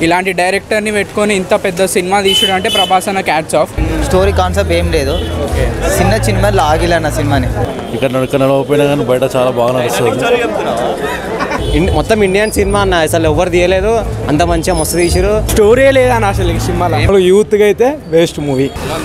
ఇలాంటి డైరెక్టర్ని పెట్టుకొని ఇంత పెద్ద సినిమా తీసుడు అంటే ప్రభాస్ అన్న క్యాట్స్ ఆఫ్ స్టోరీ కాన్సెప్ట్ ఏం లేదు చిన్న చిన్న లాగిలన్న సినిమాని ఇక్కడ ఇక్కడ నడవకపోయినా కానీ బయట చాలా బాగా నడుస్తుంది ఇన్- మొత్తం ఇండియన్ సినిమా అన్న అసలు ఎవరు తీయలేదు అంత మంచిగా మస్తు తీసిరు స్టోరీ లేదన్న అసలు ఈ సినిమాలో యూత్గా అయితే వేస్ట్ మూవీ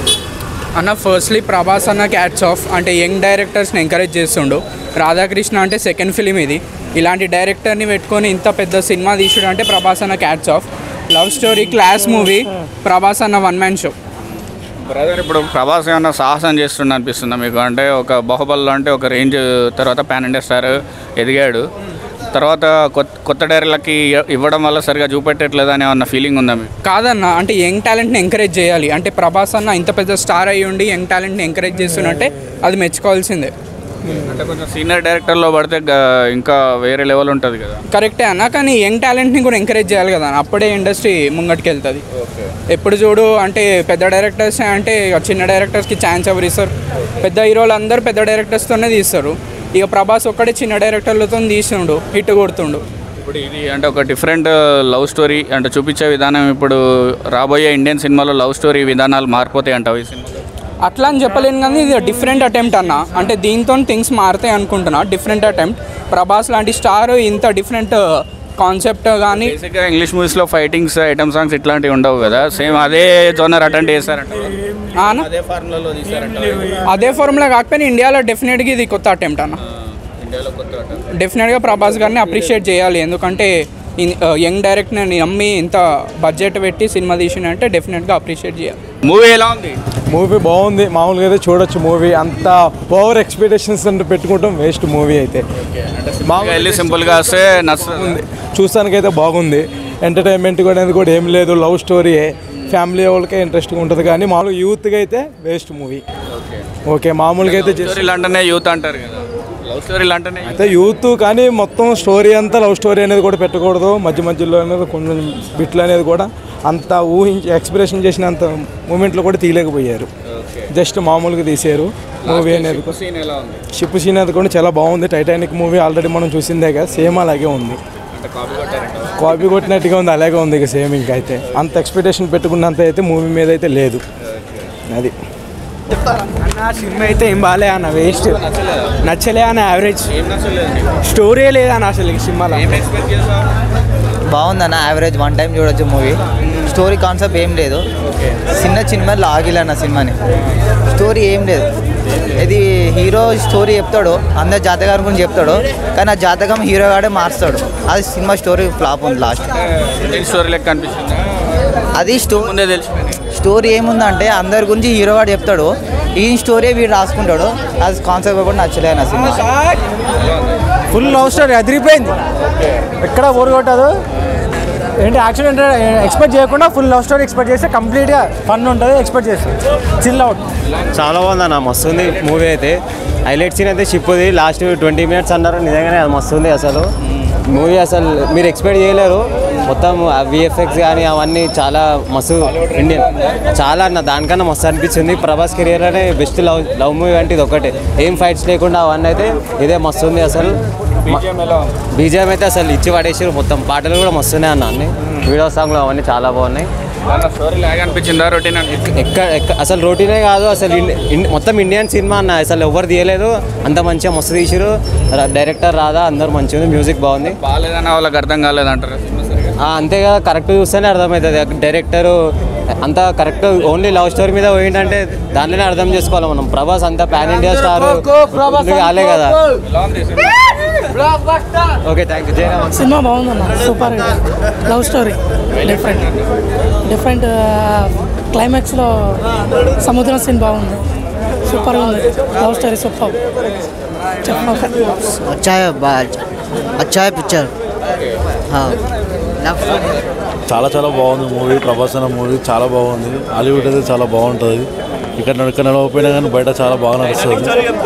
అన్న ఫస్ట్లీ ప్రభాస్ అన్న క్యాట్స్ ఆఫ్ అంటే యంగ్ డైరెక్టర్స్ని ఎంకరేజ్ చేస్తుండు రాధాకృష్ణ అంటే సెకండ్ ఫిలిం ఇది ఇలాంటి డైరెక్టర్ని పెట్టుకొని ఇంత పెద్ద సినిమా తీసుడు అంటే ప్రభాస్ అన్న hats off love story class movie Prabhas అన్న వన్ మ్యాన్ షో బ్రదర్ ఇప్పుడు ప్రభాస్ ఏమన్నా సాహసం చేస్తుండ అనిపిస్తుందా మీకు అంటే ఒక బాహుబలిలో అంటే ఒక రేంజ్ తర్వాత పాన్ ఇండియా స్టార్ ఎదిగాడు తర్వాత కొత్త కొత్త డైరెక్టర్లకి ఇవ్వడం వల్ల సరిగా చూపెట్టట్లేదు అనే అన్న ఫీలింగ్ ఉందా మీకు కాదన్న అంటే యంగ్ టాలెంట్ని ఎంకరేజ్ చేయాలి అంటే ప్రభాస్ అన్న ఇంత పెద్ద స్టార్ అయ్యి ఉండి యంగ్ టాలెంట్ని ఎంకరేజ్ చేస్తున్నట్టే అది మెచ్చుకోవాల్సిందే అంటే కొంచెం సీనియర్ డైరెక్టర్లో పడితే గ- ఇంకా వేరే లెవెల్ ఉంటుంది కదా కరెక్టే అన్న కానీ యంగ్ టాలెంట్ని కూడా ఎంకరేజ్ చేయాలి కదా అన్న. అప్పుడే ఇండస్ట్రీ ముంగటికి వెళ్తుంది ఎప్పుడు చూడు అంటే పెద్ద డైరెక్టర్స్ అంటే ఇక చిన్న డైరెక్టర్స్కి ఛాన్స్ ఎవరు ఇస్తారు పెద్ద హీరోలు అందరూ పెద్ద డైరెక్టర్స్తోనే తీస్తారు ఇక ప్రభాస్ ఒక్కడే చిన్న డైరెక్టర్లతో తీస్తుండు హిట్ కొడుతుండు ఇప్పుడు ఇది అంటే ఒక డిఫరెంట్ లవ్ స్టోరీ అంటే చూపించే విధానం ఇప్పుడు రాబోయే ఇండియన్ సినిమాలో లవ్ స్టోరీ విధానాలు మారిపోతాయి అంటావు ఈ సినిమాలో అట్లా అని చెప్పలేను కానీ ఇది డిఫరెంట్ అటెంప్ట్ అన్న అంటే దీంతో థింగ్స్ మారుతాయి అనుకుంటున్నా డిఫరెంట్ అటెంప్ట్ ప్రభాస్ లాంటి స్టార్ ఇంత డిఫరెంట్ కాన్సెప్ట్ కానీ బేసిక్గా ఇంగ్లీష్ మూవీస్లో ఫైటింగ్స్ ఐటమ్ సాంగ్స్ ఇట్లాంటివి ఉండవు కదా సేమ్ అదే జోనర్ అటెండ్ చేశారంట అదే ఫార్ములాలో తీశారంట అదే ఫార్ములా కాకపోయినా ఇండియాలో డెఫినెట్గా ఇది కొత్త అటెంప్ట్ అన్న ఇండియాలో కొత్త attempt. డెఫినెట్గా ప్రభాస్ గారిని అప్రిషియేట్ చేయాలి ఎందుకంటే యంగ్ డైరెక్టర్ని నమ్మి ఇంత బడ్జెట్ పెట్టి సినిమా తీసినంటే డెఫినెట్గా అప్రిషియేట్ చేయాలి మూవీ ఎలా ఉంది మూవీ బాగుంది మామూలుగా అయితే చూడొచ్చు మూవీ అంత ఓవర్ ఎక్స్పెక్టేషన్స్ అంటే పెట్టుకుంటాం వేస్ట్ మూవీ అయితే మామూలుగా వెళ్ళి సింపుల్గా వస్తే నచ్చుతుంది చూస్తానికైతే బాగుంది ఎంటర్టైన్మెంట్ కూడా అనేది కూడా ఏం లేదు లవ్ స్టోరీయే ఫ్యామిలీ వాళ్ళకే ఇంట్రెస్ట్గా ఉంటుంది కానీ మామూలుగా యూత్గా అయితే వేస్ట్ మూవీ ఓకే మామూలుగా అయితే just- స్టోరీలు అంటేనే యూత్ అంటారు కదా లవ్ స్టోరీలు అంటేనే అయితే యూత్ కానీ మొత్తం స్టోరీ అంతా లవ్ స్టోరీ అనేది కూడా పెట్టకూడదు మధ్య మధ్యలో అనేది కొంచెం బిట్లు అనేది కూడా అంత ఊహించి ఎక్స్ప్రెషన్ చేసినంత మూమెంట్లో కూడా తీయలేకపోయారు జస్ట్ మామూలుగా తీసారు మూవీ అనేది కూడా. సీన్ ఎలా ఉంది షిప్ సీన్ అది కూడా చాలా బాగుంది టైటానిక్ మూవీ ఆల్రెడీ మనం చూసిందే కదా సేమ్ అలాగే ఉంది అంటే కాపీ కొట్టారంట కాపీ కొట్టినట్టుగా ఉంది అలాగే ఉంది ఇక సేమ్ ఇంకా అయితే అంత ఎక్స్పెక్టేషన్ పెట్టుకున్నంత అయితే మూవీ మీద అయితే లేదు అది అన్న సినిమా అయితే ఏం బాగాలే అన్న వేస్ట్ నచ్చలే అన్న యావరేజ్ ఏం నచ్చలేదు నీకు? స్టోరీ లేదన్న అసలు ఈ సినిమాలో ఏం ఎక్స్పెక్ట్ చేసావు బాగుందన్న యావరేజ్ వన్ టైం చూడొచ్చు మూవీ స్టోరీ కాన్సెప్ట్ ఏం లేదు చిన్న చిన్న లాగిలన్న సినిమాని స్టోరీ ఏం లేదు ఇది హీరో స్టోరీ చెప్తాడు అందరు జాతకం గురించి చెప్తాడు కానీ ఆ జాతకం హీరో గాడే మార్స్తాడు అది సినిమా స్టోరీ ఫ్లాప్ ఉంది లాస్ట్ ఇండియన్ స్టోరీ లెక్క అనిపిస్తుంది అది స్టో ముందే తెలిసిపోయింది స్టోరీ ఏముందంటే అందరి గురించి హీరో గాడు చెప్తాడు ఈ స్టోరీ వీడు రాసుకుంటాడు అది కాన్సెప్ట్ కూడా నచ్చలేదు నా సినిమా ఫుల్ లవ్ స్టోరీ అదిరిపోయింది ఎక్కడ బోర్ కొట్టదు ఏంటి యాక్సిడెంట్ ఎక్స్పెక్ట్ చేయకుండా ఫుల్ లవ్ స్టోరీ ఎక్స్పెక్ట్ చేస్తే కంప్లీట్గా ఫన్ ఉంటుంది ఎక్స్పెక్ట్ చేస్తాం చిల్ అవుట్ చాలా బాగుందన్న మస్తు ఉంది మూవీ అయితే హైలైట్ సీన్ అయితే షిప్ది లాస్ట్ ట్వంటీ మినిట్స్ అన్నారు నిజంగానే అది మస్తు ఉంది అసలు మూవీ అసలు మీరు ఎక్స్పెక్ట్ చేయలేరు మొత్తం విఎఫ్ఎక్స్ కానీ అవన్నీ చాలా మస్తు ఇండియన్ చాలా అన్న దానికన్నా మస్తు అనిపించింది ప్రభాస్ కెరియర్ అనే బెస్ట్ లవ్ లవ్ మూవీ అంటే ఇది ఒకటే ఏం ఫైట్స్ లేకుండా అవన్నీ అయితే ఇదే మస్తు ఉంది అసలు బీజేఎం అయితే అసలు ఇచ్చి పడేసారు మొత్తం పాటలు కూడా మస్తున్నాయి అన్న అన్ని వీడియో సాంగ్లు అవన్నీ చాలా బాగున్నాయి స్టోరీ లాగా అనిపించిందా రొటీన్ అనిపించింది ఎక్కడ ఎక్క- అసలు రోటీనే కాదు అసలు ఇన్- ఇన్- మొత్తం ఇండియన్ సినిమా అన్న అసలు ఎవరు తీయలేదు అంత మంచిగా మస్తు తీసిరు ర- డైరెక్టర్ రాదా అందరు మంచిగా ఉంది మ్యూజిక్ బాగుంది బాగాలేదన్న వాళ్ళకి అర్థం కాలేదంటారు సినిమా సరిగా ఆ, అంతే కదా కరెక్ట్ చూస్తేనే అర్థమవుతుంది డైరెక్టర్ అంత కరెక్ట్ ఓన్లీ లవ్ స్టోరీ మీద పోయిందంటే దాంట్లోనే అర్థం చేసుకోవాలి మనం ప్రభాస్ అంత పాన్ ఇండియా స్టార్ కాలే కదా ఎలా ఉంది cinema? Okay thank you Jayaram cinema బాగుందన్న super love story different different క్లైమాక్స్లో సముద్రం సీన్ బాగుంది సూపర్గా ఉంది లవ్ స్టోరీ సూపర్ చెప్పక अच्छा है अच्छा है पिक्चर हाँ చాలా చాలా బాగుంది మూవీ ప్రభాస్ అన్న మూవీ చాలా బాగుంది హాలీవుడ్ అయితే చాలా బాగుంటుంది ఇక్కడ ఇక్కడ నడవకపోయినా కానీ బయట చాలా బాగా నడుస్తుంది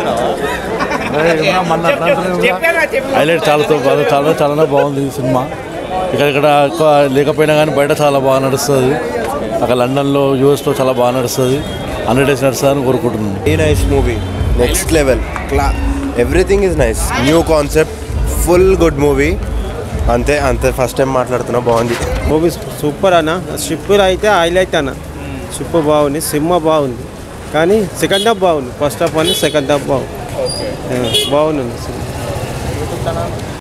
హైలైట్ చాలా తో- బాగా- చాలా చాలా బాగుంది ఈ సినిమా ఇక్కడ ఇక్కడ ఎక్కువ లేకపోయినా కానీ బయట చాలా బాగా నడుస్తుంది అక్కడ లండన్లో యూఎస్లో చాలా బాగా నడుస్తుంది హండ్రెడ్ డేస్ నడుస్తుందని కోరుకుంటున్నాను Very nice movie. Next level. Everything is nice. New concept. Full good movie. అంతే అంతే ఫస్ట్ టైం మాట్లాడుతున్నా బాగుంది మూవీ సూపర్ అన్న షిప్పులు అయితే హైలైట్ అన్న షిప్ బాగుంది సినిమా బాగుంది కానీ సెకండ్ హాఫ్ బాగుంది ఫస్ట్ హాఫ్ అని సెకండ్ హాఫ్ బాగుంది ఆ, బాగుంది సినిమా